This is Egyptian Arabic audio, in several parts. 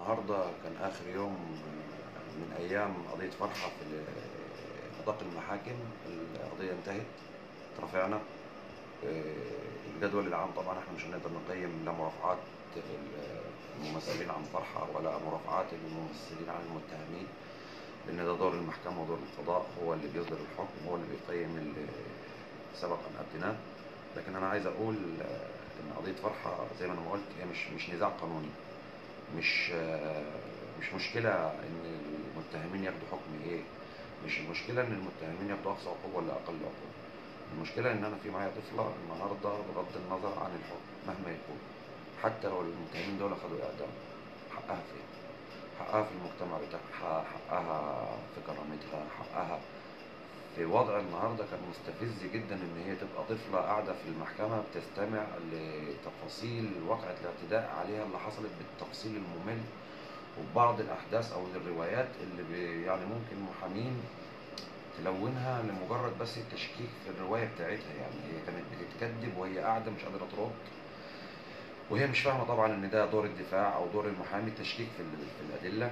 النهارده كان آخر يوم من أيام قضية فرحة في أدق المحاكم القضية انتهت اترفعنا الجدول العام طبعا احنا مش هنقدر نقيم لا مرافعات الممثلين عن فرحة ولا مرافعات الممثلين عن المتهمين لأن ده دور المحكمة ودور القضاء هو اللي بيصدر الحكم هو اللي بيقيم اللي سبق أن أبديناه لكن أنا عايز أقول إن قضية فرحة زي ما أنا ما قلت هي مش مش نزاع قانوني مش مش مشكلة إن المتهمين ياخدوا حكم إيه مش المشكلة إن المتهمين ياخدوا أقصى عقوبة ولا أقل عقوبة المشكلة إن أنا في معايا طفلة النهاردة بغض النظر عن الحكم مهما يكون حتى لو المتهمين دول خدوا إعدام حقها فين؟ حقها في المجتمع بتاعها حقها في كرامتها حقها في وضع النهارده كان مستفز جدا ان هي تبقى طفله قاعده في المحكمه بتستمع لتفاصيل واقعه الاعتداء عليها اللي حصلت بالتفصيل الممل وبعض الاحداث او الروايات اللي بي يعني ممكن محامين تلونها لمجرد بس التشكيك في الروايه بتاعتها يعني هي كانت بتتكذب وهي قاعده مش قادره ترد وهي مش فاهمه طبعا ان ده دور الدفاع او دور المحامي التشكيك في في الادله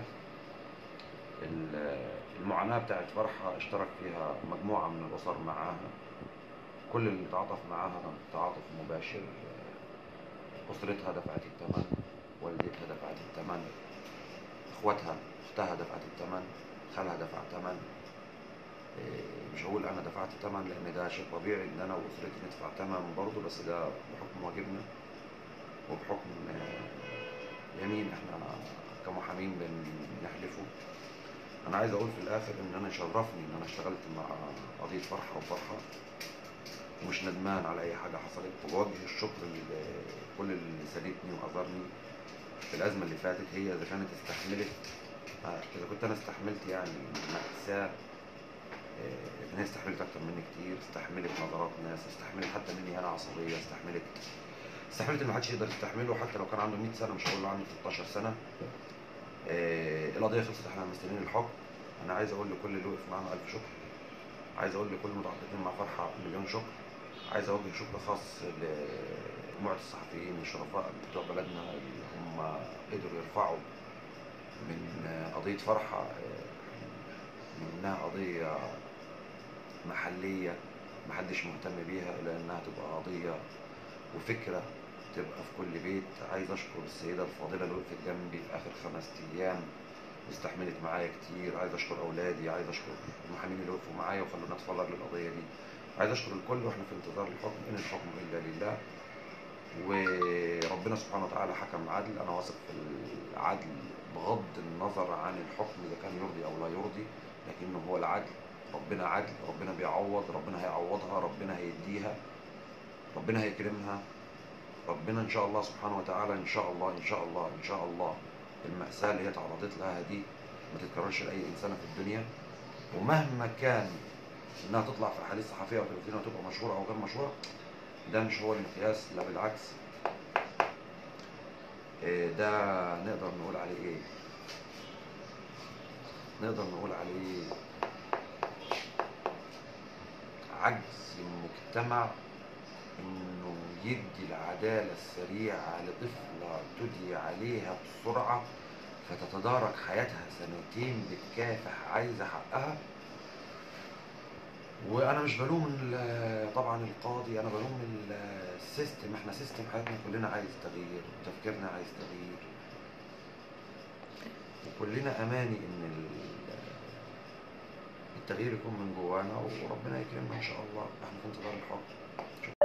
المعاناة بتاعت فرحة اشترك فيها مجموعة من الأسر معاها كل اللي تعاطف معاها تعاطف مباشر أسرتها دفعت الثمن والدتها دفعت الثمن إخواتها أختها دفعت الثمن خالها دفع ثمن مش هقول أنا دفعت الثمن لأن ده شيء طبيعي إن أنا وأسرتي ندفع ثمن برضه بس ده بحكم واجبنا وبحكم يمين إحنا كمحامين بنحلفه انا عايز اقول في الاخر ان انا شرفني ان انا اشتغلت مع قضيه فرحه وفرحه ومش ندمان على اي حاجه حصلت وبوجه الشكر لكل اللي ساندني واظهرني في الازمه اللي فاتت هي اذا كانت استحملت اذا كنت انا استحملت يعني مأساة ان هي استحملت اكتر مني كتير استحملت نظرات ناس استحملت حتى مني انا عصبيه استحملت استحملت ان محدش يقدر يستحمله حتى لو كان عنده 100 سنه مش هقول له عنده 16 سنه آه القضيه خلصت احنا مستنيين الحكم انا عايز اقول لكل اللي وقف معانا الف شكر عايز اقول لكل المتعاطفين مع فرحه مليون شكر عايز اوجه شكر خاص لمجموعه الصحفيين الشرفاء بتوع بلدنا اللي هم قدروا يرفعوا من قضيه فرحه من انها قضيه محليه محدش مهتم بيها الى انها تبقى قضيه وفكره تبقى في كل بيت عايز اشكر السيده الفاضله اللي وقفت جنبي في اخر خمس ايام واستحملت معايا كتير عايز اشكر اولادي عايز اشكر المحامين اللي وقفوا معايا وخلونا اتفرج للقضيه دي عايز اشكر الكل واحنا في انتظار الحكم ان الحكم الا لله وربنا سبحانه وتعالى حكم عدل انا واثق في العدل بغض النظر عن الحكم اذا كان يرضي او لا يرضي لكنه هو العدل ربنا عدل ربنا بيعوض ربنا هيعوضها ربنا هيديها ربنا هيكرمها ربنا ان شاء الله سبحانه وتعالى ان شاء الله ان شاء الله ان شاء الله المأساة اللي هي تعرضت لها دي ما تتكررش لأي إنسانة في الدنيا ومهما كان إنها تطلع في أحاديث صحفية أو تلفزيون وتبقى مشهورة أو غير مشهورة ده مش هو المقياس لا بالعكس ده نقدر نقول عليه إيه؟ نقدر نقول عليه عجز المجتمع انه يدي العدالة السريعة لطفلة تدي عليها بسرعة فتتدارك حياتها سنتين بتكافح عايزة حقها وانا مش بلوم طبعا القاضي انا بلوم السيستم احنا سيستم حياتنا كلنا عايز تغيير وتفكيرنا عايز تغيير وكلنا اماني ان التغيير يكون من جوانا وربنا يكرمنا ان شاء الله احنا في انتظار الحكم